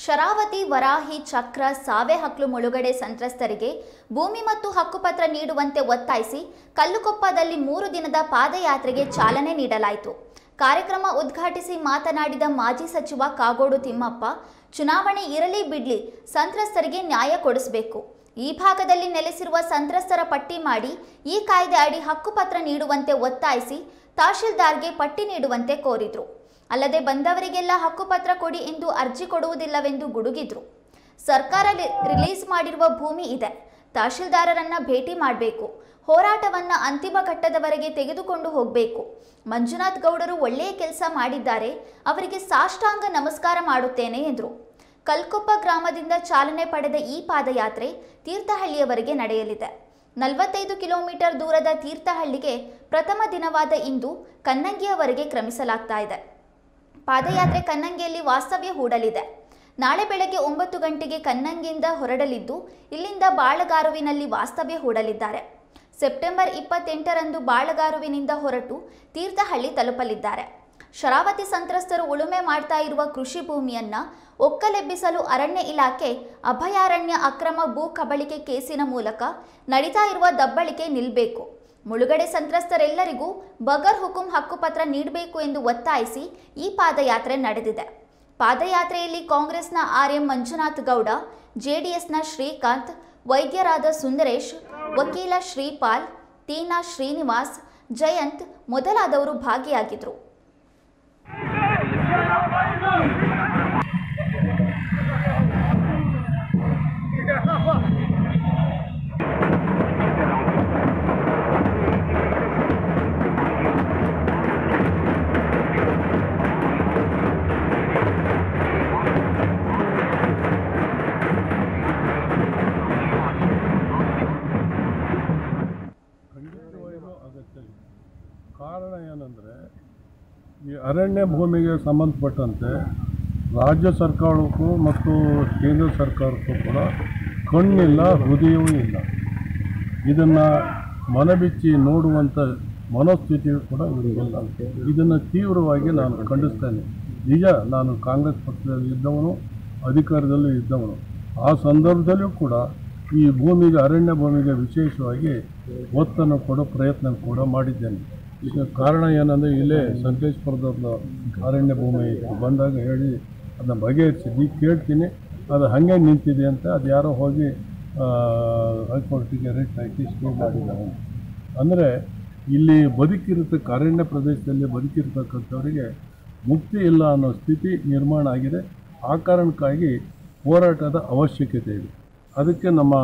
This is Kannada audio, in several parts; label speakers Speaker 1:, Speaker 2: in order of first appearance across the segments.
Speaker 1: ಶರಾವತಿ ವರಾಹಿ ಚಕ್ರ ಸಾವೆ ಹಕ್ಲು ಮುಳುಗಡೆ ಸಂತ್ರಸ್ತರಿಗೆ ಭೂಮಿ ಮತ್ತು ಹಕ್ಕುಪತ್ರ ನೀಡುವಂತೆ ಒತ್ತಾಯಿಸಿ ಕಲ್ಲುಕೊಪ್ಪದಲ್ಲಿ ಮೂರು ದಿನದ ಪಾದಯಾತ್ರೆಗೆ ಚಾಲನೆ ನೀಡಲಾಯಿತು ಕಾರ್ಯಕ್ರಮ ಉದ್ಘಾಟಿಸಿ ಮಾತನಾಡಿದ ಮಾಜಿ ಸಚಿವ ಕಾಗೋಡು ತಿಮ್ಮಪ್ಪ ಚುನಾವಣೆ ಇರಲಿ ಬಿಡ್ಲಿ ಸಂತ್ರಸ್ತರಿಗೆ ನ್ಯಾಯ ಕೊಡಿಸಬೇಕು ಈ ಭಾಗದಲ್ಲಿ ನೆಲೆಸಿರುವ ಸಂತ್ರಸ್ತರ ಪಟ್ಟಿ ಮಾಡಿ ಈ ಕಾಯ್ದೆ ಅಡಿ ಹಕ್ಕುಪತ್ರ ನೀಡುವಂತೆ ಒತ್ತಾಯಿಸಿ ತಹಶೀಲ್ದಾರ್ಗೆ ಪಟ್ಟಿ ನೀಡುವಂತೆ ಕೋರಿದ್ರು ಅಲ್ಲದೆ ಬಂದವರಿಗೆಲ್ಲ ಹಕ್ಕುಪತ್ರ ಕೊಡಿ ಎಂದು ಅರ್ಜಿ ಕೊಡುವುದಿಲ್ಲವೆಂದು ಗುಡುಗಿದ್ರು ಸರ್ಕಾರ ಲಿ- ರಿಲೀಸ್ ಮಾಡಿರುವ ಭೂಮಿ ಇದೆ ತಹಶೀಲ್ದಾರರನ್ನ ಭೇಟಿ ಮಾಡಬೇಕು ಹೋರಾಟವನ್ನ ಅಂತಿಮ ಘಟ್ಟದವರೆಗೆ ತೆಗೆದುಕೊಂಡು ಹೋಗಬೇಕು ಮಂಜುನಾಥ್ ಗೌಡರು ಒಳ್ಳೆಯ ಕೆಲಸ ಮಾಡಿದ್ದಾರೆ ಅವರಿಗೆ ಸಾಷ್ಟಾಂಗ ನಮಸ್ಕಾರ ಮಾಡುತ್ತೇನೆ ಎಂದರು ಕಲ್ಕೊಪ್ಪ ಗ್ರಾಮದಿಂದ ಚಾಲನೆ ಪಡೆದ ಈ ಪಾದಯಾತ್ರೆ ತೀರ್ಥಹಳ್ಳಿಯವರೆಗೆ ನಡೆಯಲಿದೆ ನಲವತ್ತೈದು ಕಿಲೋಮೀಟರ್ ದೂರದ ತೀರ್ಥಹಳ್ಳಿಗೆ ಪ್ರಥಮ ದಿನವಾದ ಇಂದು ಕನ್ನಂಗಿಯವರೆಗೆ ಕ್ರಮಿಸಲಾಗ್ತಾ ಇದೆ ಪಾದಯಾತ್ರೆ ಕನ್ನಂಗಿಯಲ್ಲಿ ವಾಸ್ತವ್ಯ ಹೂಡಲಿದೆ ನಾಳೆ ಬೆಳಗ್ಗೆ ಒಂಬತ್ತು ಗಂಟೆಗೆ ಕನ್ನಂಗಿಯಿಂದ ಹೊರಡಲಿದ್ದು ಇಲ್ಲಿಂದ ಬಾಳಗಾರುವಿನಲ್ಲಿ ವಾಸ್ತವ್ಯ ಹೂಡಲಿದ್ದಾರೆ ಸೆಪ್ಟೆಂಬರ್ ಇಪ್ಪತ್ತೆಂಟರಂದು ಬಾಳಗಾರುವಿನಿಂದ ಹೊರಟು ತೀರ್ಥಹಳ್ಳಿ ತಲುಪಲಿದ್ದಾರೆ ಶರಾವತಿ ಸಂತ್ರಸ್ತರು ಉಳುಮೆ ಮಾಡ್ತಾ ಇರುವ ಕೃಷಿ ಭೂಮಿಯನ್ನ ಒಕ್ಕಲೆಬ್ಬಿಸಲು ಅರಣ್ಯ ಇಲಾಖೆ ಅಭಯಾರಣ್ಯ ಅಕ್ರಮ ಭೂ ಕಬಳಿಕೆ ಕೇಸಿನ ಮೂಲಕ ನಡೀತಾ ಇರುವ ದಬ್ಬಳಿಕೆ ನಿಲ್ಲಬೇಕು ಮುಳುಗಡೆ ಸಂತ್ರಸ್ತರೆಲ್ಲರಿಗೂ ಬಗರ್ ಹುಕುಂ ಹಕ್ಕುಪತ್ರ ನೀಡಬೇಕು ಎಂದು ಒತ್ತಾಯಿಸಿ ಈ ಪಾದಯಾತ್ರೆ ನಡೆದಿದೆ ಪಾದಯಾತ್ರೆಯಲ್ಲಿ ಕಾಂಗ್ರೆಸ್ನ ಆರ್ ಎಂ ಮಂಜುನಾಥ್ ಗೌಡ ಜೆಡಿಎಸ್ನ ಶ್ರೀಕಾಂತ್ ವೈದ್ಯರಾದ ಸುಂದರೇಶ್ ವಕೀಲ ಶ್ರೀಪಾಲ್ ತೀನಾ ಶ್ರೀನಿವಾಸ್ ಜಯಂತ್ ಮೊದಲಾದವರು ಭಾಗಿಯಾಗಿದ್ದರು
Speaker 2: ಖಂಡಿತವಾಗಿಯೂ ಅಗತ್ಯ ಇದೆ ಕಾರಣ ಏನಂದರೆ ಈ ಅರಣ್ಯ ಭೂಮಿಗೆ ಸಂಬಂಧಪಟ್ಟಂತೆ ರಾಜ್ಯ ಸರ್ಕಾರಕ್ಕೂ ಮತ್ತು ಕೇಂದ್ರ ಸರ್ಕಾರಕ್ಕೂ ಕೂಡ ಕಣ್ಣಿಲ್ಲ ಹೃದಯವೂ ಇಲ್ಲ ಇದನ್ನು ಮನಬಿಚ್ಚಿ ನೋಡುವಂಥ ಮನೋಸ್ಥಿತಿಯು ಕೂಡ ಇವರಿಗಿಲ್ಲ ಇದನ್ನು ತೀವ್ರವಾಗಿ ನಾನು ಖಂಡಿಸ್ತೇನೆ ನಿಜ ನಾನು ಕಾಂಗ್ರೆಸ್ ಪಕ್ಷದಲ್ಲಿ ಇದ್ದವನು ಅಧಿಕಾರದಲ್ಲೂ ಇದ್ದವನು ಆ ಸಂದರ್ಭದಲ್ಲೂ ಕೂಡ ಈ ಭೂಮಿಗೆ ಅರಣ್ಯ ಭೂಮಿಗೆ ವಿಶೇಷವಾಗಿ ಒತ್ತನ್ನು ಕೊಡೋ ಪ್ರಯತ್ನ ಕೂಡ ಮಾಡಿದ್ದೇನೆ ಈಗ ಕಾರಣ ಏನಂದರೆ ಇಲ್ಲೇ ಸಂಕೇಶ್ವರದ ಒಂದು ಅರಣ್ಯ ಭೂಮಿ ಇತ್ತು ಬಂದಾಗ ಹೇಳಿ ಅದನ್ನ ಬಗೆಹರಿಸಿದ್ವಿ ಕೇಳ್ತೀನಿ ಅದು ಹಾಗೆ ನಿಂತಿದೆ ಅಂತ ಅದು ಯಾರೋ ಹೋಗಿ ಆ, ಹೈಕೋರ್ಟಿಗೆ ರಿಟ್ ಹಾಕಿ ಸ್ಟೇ ಮಾಡಿದ್ದಾರೆ ಅಂದರೆ ಇಲ್ಲಿ ಬದುಕಿರತಕ್ಕ ಅರಣ್ಯ ಪ್ರದೇಶದಲ್ಲಿ ಬದುಕಿರ್ತಕ್ಕಂಥವರಿಗೆ ಮುಕ್ತಿ ಇಲ್ಲ ಅನ್ನೋ ಸ್ಥಿತಿ ನಿರ್ಮಾಣ ಆಗಿದೆ ಆ ಕಾರಣಕ್ಕಾಗಿ ಹೋರಾಟದ ಅವಶ್ಯಕತೆ ಇದೆ ಅದಕ್ಕೆ ನಮ್ಮ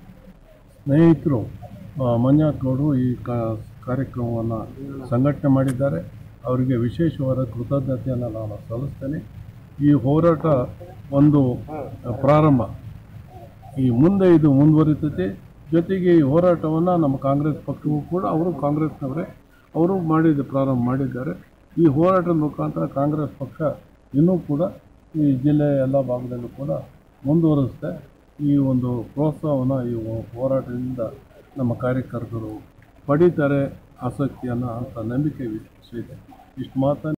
Speaker 2: ಸ್ನೇಹಿತರು ಆ, ಮಂಜುನಾಥ್ ಗೌಡರು ಈ ಕಾ ಕಾರ್ಯಕ್ರಮವನ್ನು ಸಂಘಟನೆ ಮಾಡಿದ್ದಾರೆ ಅವರಿಗೆ ವಿಶೇಷವಾದ ಕೃತಜ್ಞತೆಯನ್ನು ನಾನು ಸಲ್ಲಿಸ್ತೇನೆ ಈ ಹೋರಾಟ ಒಂದು ಪ್ರಾರಂಭ ಈ ಮುಂದೆ ಇದು ಮುಂದುವರಿತೈತೆ ಜೊತೆಗೆ ಈ ಹೋರಾಟವನ್ನು ನಮ್ಮ ಕಾಂಗ್ರೆಸ್ ಪಕ್ಷವೂ ಕೂಡ ಅವರು ಕಾಂಗ್ರೆಸ್ನವರೇ ಅವರು ಮಾಡಿದ ಪ್ರಾರಂಭ ಮಾಡಿದ್ದಾರೆ ಈ ಹೋರಾಟದ ಮುಖಾಂತರ ಕಾಂಗ್ರೆಸ್ ಪಕ್ಷ ಇನ್ನೂ ಕೂಡ ಈ ಜಿಲ್ಲೆಯ ಎಲ್ಲ ಭಾಗದಲ್ಲೂ ಕೂಡ ಮುಂದುವರಿಸುತ್ತೆ ಈ ಒಂದು ಪ್ರೋತ್ಸಾಹವನ್ನು ಈ ಹೋ- ಹೋರಾಟದಿಂದ ನಮ್ಮ ಕಾರ್ಯಕರ್ತರು ಪಡೀತಾರೆ ಆಸಕ್ತಿಯನ್ನು ಅಂತ ನಂಬಿಕೆ ವಿಷಯ ಇದೆ ಇಷ್ಟು ಮಾತನ್ನು